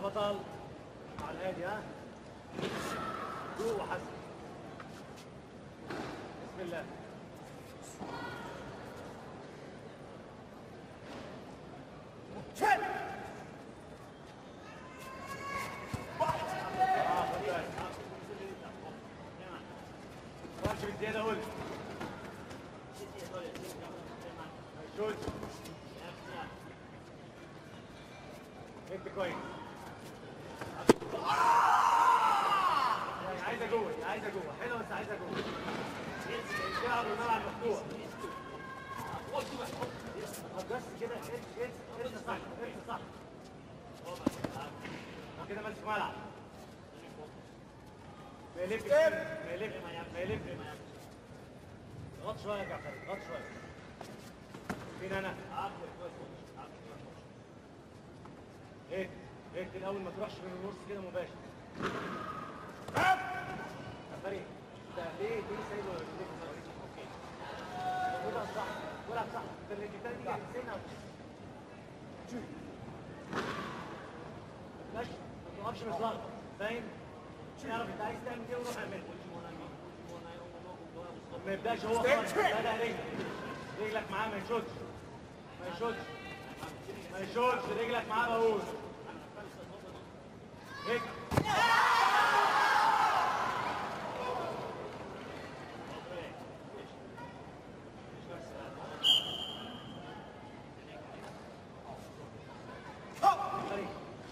بطل على الهادي ها دوق وحسن بسم الله آه، خد بالك. ماشي بالزيادة قول شوت انت كويس يعني عايزه جوه عايزه جوه حلوه بس عايزه جوه تلعب الملعب مفتوح طب بس كده انت انت صح انت صح طب كده ماسك ملعب ما يلفش ما يلفش ما يلفش غط شويه يا جعفر غط شويه فين انا؟ هيك هيك الاول ما تروحش من النص كده مباشر يا فريق ده ليه ليه سايبه ليه اوكي وده صح ولا صح ده اللي جبتها دي كانت سنه ماشي ما تقفش متلخبط فاهم؟ اعرف انت عايز تعمل ايه وروح اعملها ما يبداش هو خالص بدا رجلك رجلك معاه ما يشوتش ما يشوتش ما يشوتش رجلك معاه بقول هيك فريق.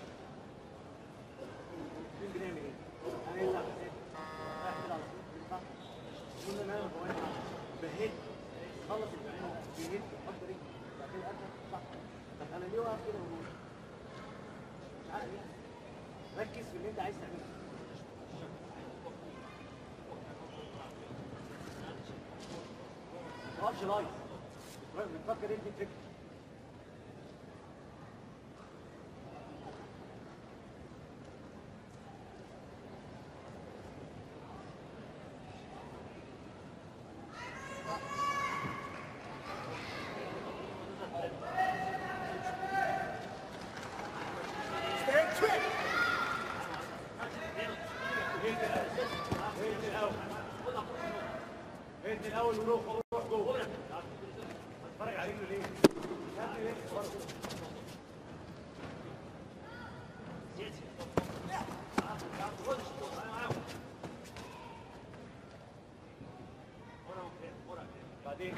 مين بنعمل ايه؟ هنطلع بسيط. رايح تلعب صح؟ كل ما انا بقول بهد خلص الامتحان بهد حط رجلي بعد كده ارجع صح طب انا ليه واقف كده ونقول مش عارف يعني ركز في اللي انت عايز تعمله ما تقفش لايف بتفكر انت فكره هيد الاول هيد الاول وروح وروح جوه اتفرج على رجله ليه؟ يا ابني ليه برضه بعدين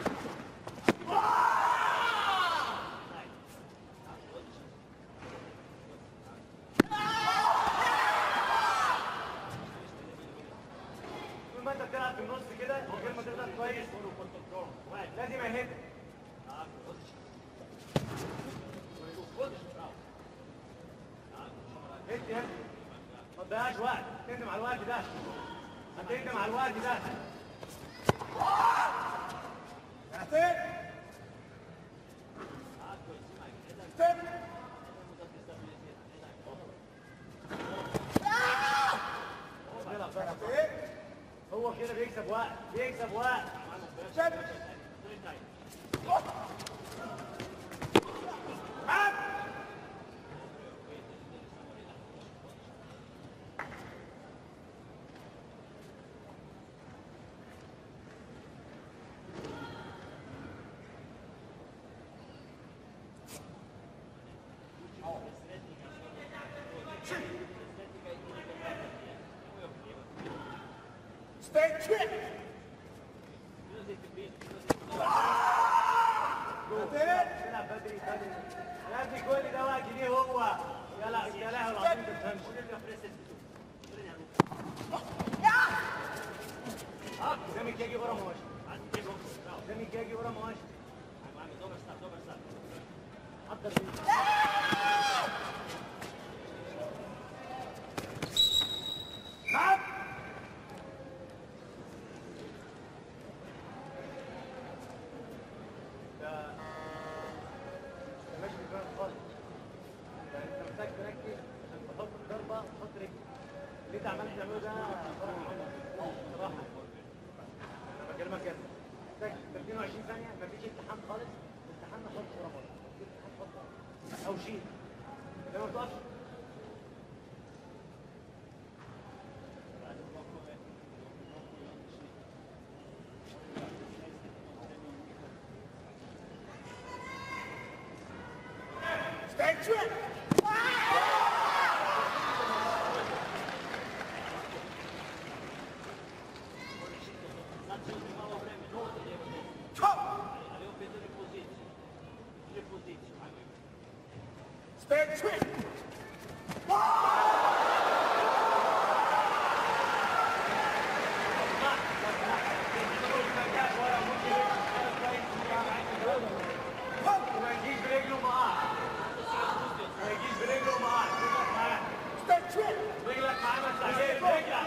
طول ما انت بتلعب في النص كده من غير ما تضغط كويس لازم يهد هد هد ما تضيعش وقت تندم على الوقت ده هتندم على الوقت ده بيلعب بقى. هو كده بيكسب وقت بيكسب وقت العب بدري بدري يا ابني كل ده وقت ليه هو يلا يا لهوي العظيم انت بتفهمش قدامك يجي ورا مواشي قدامك يجي ورا مواشي حضر بيه. نعم ده ماشي في دماغك خالص يعني انت محتاج تركز عشان تحط الضربه تحط رجلك اللي انت عمال تعمله ده فرق عمر بصراحه انا بكلمك كده محتاج في 22 ثانيه مفيش امتحان خالص امتحان نحط صوره بره امتحان حط او شيل انما ما تقفش Stand trip. Stand trip. ما يجيش برجله معاه ما يجيش برجله معاه رجلك معاه Stand trip. رجلك معاه ما تستعجلش رجلك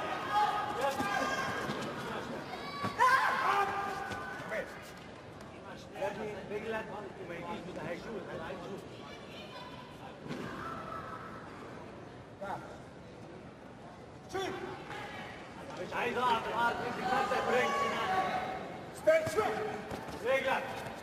يا ابني رجلك ما يجيش ده هيشوط انا عايز اشوط Trip. مش عايز اقع في الارض امسك نفسك برجلك Stand trip. رجلك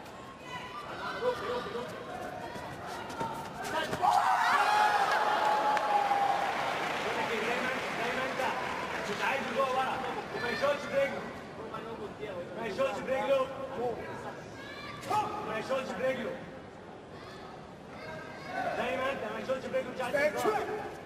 بقول لك ايه دايما دايما انت مش عايز جوه ورا وما يشوطش برجله ما يشوطش برجله ما يشوطش برجله دايما انت ما يشوطش برجله مش عايز Stand تضرب. trip.